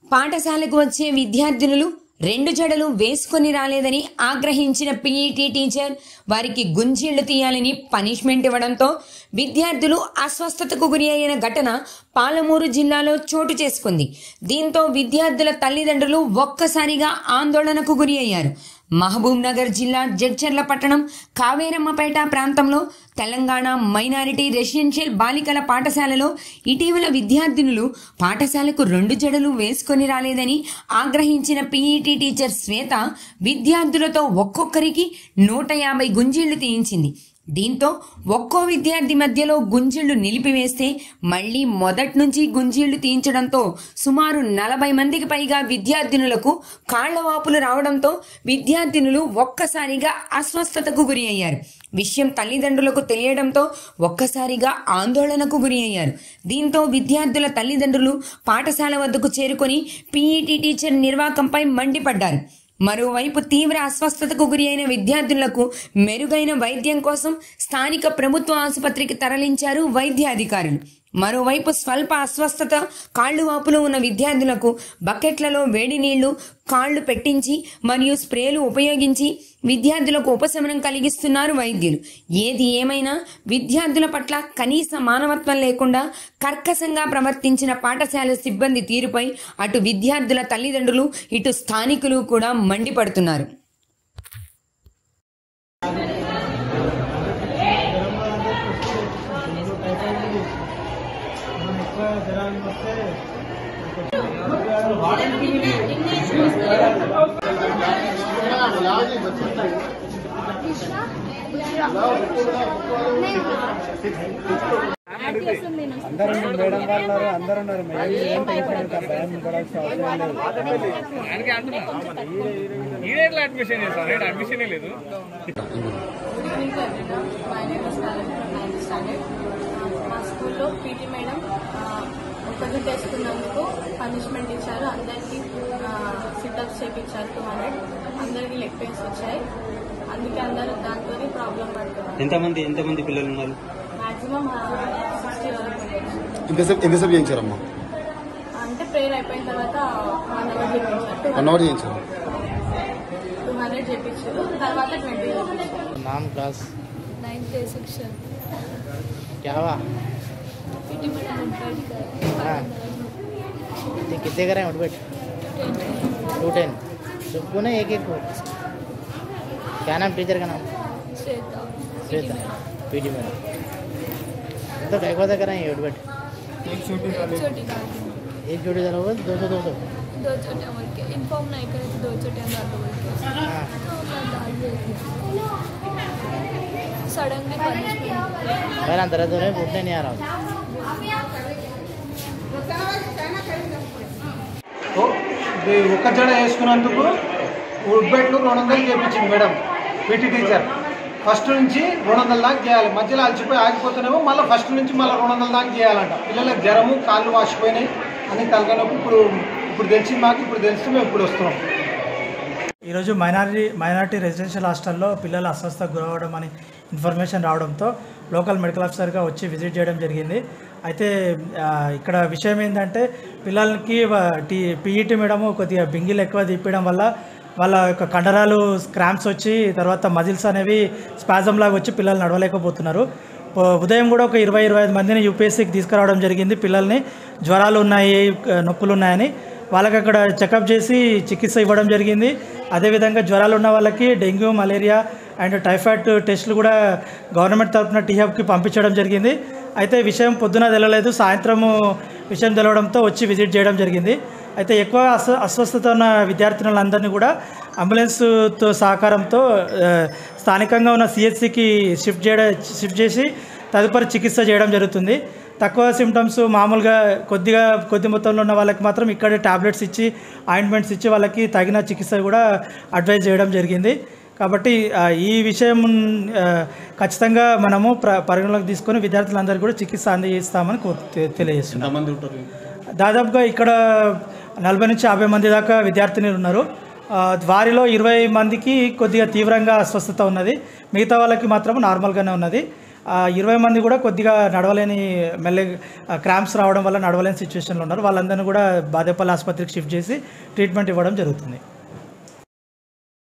పాఠశాలకు వచ్చే విద్యార్థినులు రెండు జడలు వేసుకొని రాలేదని ఆగ్రహించిన పీఈటీ టీచర్ వారికి గుంజీళ్లు తీయాలని పనిష్మెంట్ ఇవ్వడంతో విద్యార్థులు అస్వస్థతకు గురి అయిన ఘటన పాలమూరు జిల్లాలో చోటు చేసుకుంది దీంతో విద్యార్థుల తల్లిదండ్రులు ఒక్కసారిగా ఆందోళనకు గురి అయ్యారు మహబూబ్ నగర్ జిల్లా జడ్చర్ల పట్టణం కావేరమ్మపేట ప్రాంతంలో తెలంగాణ మైనారిటీ రెసిడెన్షియల్ బాలికల పాఠశాలలో ఇటీవల విద్యార్థినులు పాఠశాలకు రెండు జడలు వేసుకొని రాలేదని ఆగ్రహించిన పీఈటీ టీచర్ శ్వేత విద్యార్థులతో ఒక్కొక్కరికి నూట యాభై గుంజీళ్లు తీయించింది దీంతో ఒక్కో విద్యార్థి మధ్యలో గుంజీళ్లు నిలిపివేస్తే మళ్లీ మొదటి నుంచి గుంజీళ్లు తీయించడంతో సుమారు నలభై మందికి పైగా విద్యార్థినులకు కాళ్లవాపులు రావడంతో విద్యార్థినులు ఒక్కసారిగా అస్వస్థతకు గురి అయ్యారు విషయం తల్లిదండ్రులకు తెలియడంతో ఒక్కసారిగా ఆందోళనకు గురి అయ్యారు దీంతో విద్యార్థుల తల్లిదండ్రులు పాఠశాల వద్దకు చేరుకొని పీఈటీ టీచర్ నిర్వాకంపై మండిపడ్డారు మరోవైపు తీవ్ర అస్వస్థతకు గురి అయిన విద్యార్థులకు మెరుగైన వైద్యం కోసం స్థానిక ప్రభుత్వ ఆసుపత్రికి తరలించారు వైద్య అధికారులు మరోవైపు స్వల్ప అస్వస్థత కాళ్ళు వాపులు ఉన్న విద్యార్థులకు బకెట్లలో వేడి నీళ్లు కాళ్లు పెట్టించి మరియు స్ప్రేలు ఉపయోగించి విద్యార్థులకు ఉపశమనం కలిగిస్తున్నారు వైద్యులు ఏది ఏమైనా విద్యార్థుల పట్ల కనీస మానవత్వం లేకుండా కర్కశంగా ప్రవర్తించిన పాఠశాల సిబ్బంది తీరుపై అటు విద్యార్థుల తల్లిదండ్రులు ఇటు స్థానికులు కూడా మండిపడుతున్నారు అందరూ మేడం వాళ్ళు ఉన్నారు, అందరూ ఉన్నారు మేడం ఏం టెన్షన్ లేదు, భయం పడాల్సిన అవసరం లేదు దానికి అంటున్నా ఈడేట్లా అడ్మిషన్ చేస్తారు ఈడ అడ్మిషనే లేదు my name is ninth standard మా స్కూల్లో పీటీ మేడం ఒకటి చేసుకున్నందుకు పనిష్మెంట్ ఇచ్చారు అందరికీ సిటప్స్ చేయించారు టూ హండ్రెడ్ అందరికీ లెగ్ పెయిన్స్ వచ్చాయి అందుకే అందరూ దాంతో ప్రాబ్లం పడుతున్నారు ఎంతమంది ఎంతమంది పిల్లలు ఉన్నారు మాక్సిమం సిక్స్టీ వరకు ఉండొచ్చు. ఎంతసేపు ఎంతసేపు చేయించారమ్మా అంటే ప్రేయర్ అయిపోయిన తర్వాత వన్ అవర్ చేయించారు వన్ అవర్ చేయించారు టూ హండ్రెడ్ చేయించారు తర్వాత ట్వంటీ చేయించారు नाम क्लास नाइन्थ सेक्शन क्या हुआ पीटी मैडम उनका हाँ ये कितने करें उठ बैठ टू टेन सबको ना एक एक को क्या नाम टीचर का नाम श्वेता श्वेता पीटी मैडम तो क्या क्या करें उठ बैठ एक छोटी गाड़ी एक जोड़ी जरा होगा दो सौ दो सौ दो छोटे बोल के इन्फॉर्म नहीं करे तो दो छोटे डाल बोल के हाँ तो मैं डाल देती सडनली पनिशमेंट मेरा अंदर तो नहीं उठने नहीं आ रहा हूँ ఓ, ఇది ఒక్క జడ వేసుకున్నందుకు ఉడ్బెట్లు రెండు వందలు చేయించింది మేడం పీటీ టీచర్ ఫస్ట్ నుంచి రెండు వందల దాకా చేయాలి మధ్యలో అలసిపోయి ఆగిపోతున్నామో మళ్ళీ ఫస్ట్ నుంచి మళ్ళీ రెండు వందల దాకా చేయాలంట పిల్లలకు జ్వరము కాళ్ళు వాసిపోయినాయి అని తలకానొప్పి ఇప్పుడు ఇప్పుడు తెలిసింది మాకు ఇప్పుడు తెలిసి మేము ఇప్పుడు వస్తున్నాం ఈరోజు మైనారిటీ మైనారిటీ రెసిడెన్షియల్ హాస్టల్లో పిల్లలు అస్వస్థకు గురవడం అని ఇన్ఫర్మేషన్ రావడంతో లోకల్ మెడికల్ ఆఫీసర్గా వచ్చి విజిట్ చేయడం జరిగింది అయితే ఆ, ఇక్కడ విషయం ఏంటంటే పిల్లలకి వ- టీ పీఈటీ మేడం కొద్దిగా బింగిలు ఎక్కువ తిప్పడం వల్ల వాళ్ళ యొక్క కండరాలు క్రాంప్స్ వచ్చి తర్వాత మజిల్స్ అనేవి స్పాజమ్ లాగా వచ్చి పిల్లలు నడవలేకపోతున్నారు పో- ఉదయం కూడా ఒక ఇరవై ఇరవై ఐదు మందిని యూపీఎస్సీకి తీసుకురావడం జరిగింది పిల్లల్ని జ్వరాలు ఉన్నాయి నొప్పులు ఉన్నాయని వాళ్ళకి అక్కడ చెకప్ చేసి చికిత్స ఇవ్వడం జరిగింది అదేవిధంగా జ్వరాలు ఉన్న వాళ్ళకి డెంగ్యూ మలేరియా అండ్ టైఫాయిడ్ టెస్టులు కూడా గవర్నమెంట్ తరఫున టీహబ్కి పంపించడం జరిగింది అయితే విషయం పొద్దున తెలలేదు సాయంత్రము విషయం తెలవడంతో వచ్చి విజిట్ చేయడం జరిగింది అయితే ఎక్కువ అస్వ అస్వస్థత ఉన్న విద్యార్థినులందరినీ కూడా అంబులెన్స్తో సహకారంతో ఆ, స్థానికంగా ఉన్న సిహెచ్సికి షిఫ్ట్ చేయడం షిఫ్ట్ చేసి తదుపరి చికిత్స చేయడం జరుగుతుంది తక్కువ సిమ్టమ్స్ మామూలుగా కొద్దిగా కొద్ది మొత్తంలో ఉన్న వాళ్ళకి మాత్రం ఇక్కడే టాబ్లెట్స్ ఇచ్చి ఆయింట్మెంట్స్ ఇచ్చి వాళ్ళకి తగిన చికిత్స కూడా అడ్వైజ్ చేయడం జరిగింది కాబట్టి ఆ, ఈ విషయం ఆ, ఖచ్చితంగా మనము ప్ర పరిగణలోకి తీసుకొని విద్యార్థులందరికీ కూడా చికిత్స అందిస్తామని కో- తె- తెలియజేస్తున్నాం ఎంతమంది ఉంటారు దాదాపుగా ఇక్కడ నలభై నుంచి యాభై మంది దాకా విద్యార్థినులు ఉన్నారు ఆ, వారిలో ఇరవై మందికి కొద్దిగా తీవ్రంగా అస్వస్థత ఉన్నది మిగతా వాళ్ళకి మాత్రం నార్మల్గానే ఉన్నది ఆ, ఇరవై మంది కూడా కొద్దిగా నడవలేని మెల్లె క్రాంప్స్ రావడం వల్ల నడవలేని సిచ్యువేషన్లో ఉన్నారు వాళ్ళందరినీ కూడా బాదేపల్లి ఆసుపత్రికి షిఫ్ట్ చేసి ట్రీట్మెంట్ ఇవ్వడం జరుగుతుంది